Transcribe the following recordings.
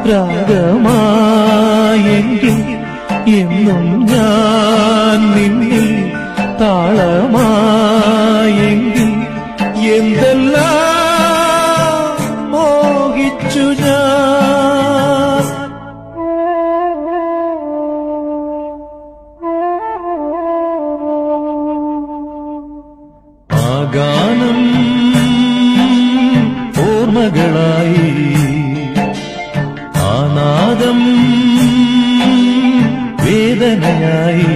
രാഗമായെങ്കിൽ എന്നും ഞാൻ നിന്നിൽ താളമായെങ്കിൽ എന്തെല്ലാം മോഹിച്ചു ഞാൻ ആ ഗാനം ഓർമ്മകളായി ആനാദം വേദനയായി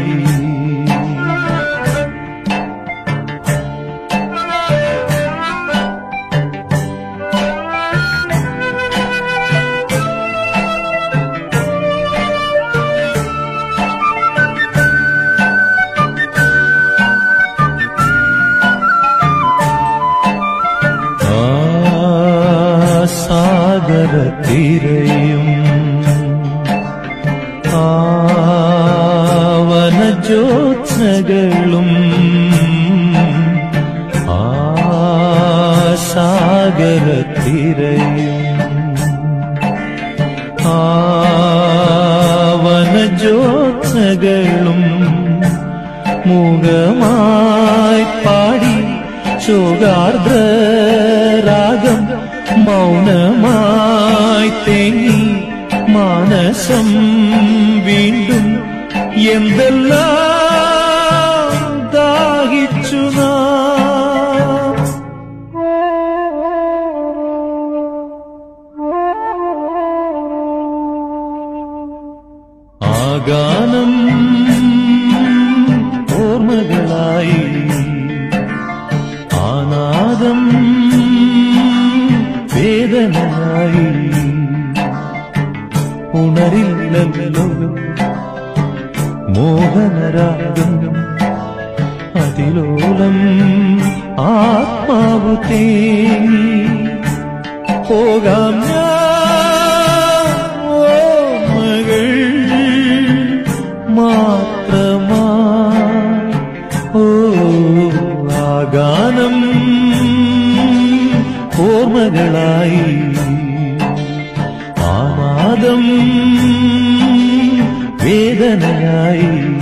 ആ സാഗരത്തിരയും ആവനജ്യോത്സകളും ആ സാഗരത്തിരയും ആവനജ്യോത്സകളും മൂകമായി പാടി ശോകാർദ്ര രാഗം മൗനമായി തേങ്ങി മാനസം വീണ്ടും എന്തെല്ലാം ദാഹിച്ചു നാം ആ ഗാനം ഓർമ്മകളായി ആനാദം വേദനയായി ഉണരില്ലല്ലോ മോഹനരാഗം അതിലോലം ആത്മാവ് തേങ്ങി പോകാം ഞാൻ ഓർമ്മകൾ മാത്രമാ ഓ ആ ഗാനം ഓർമ്മകളായി ആനാദം വേദനയായി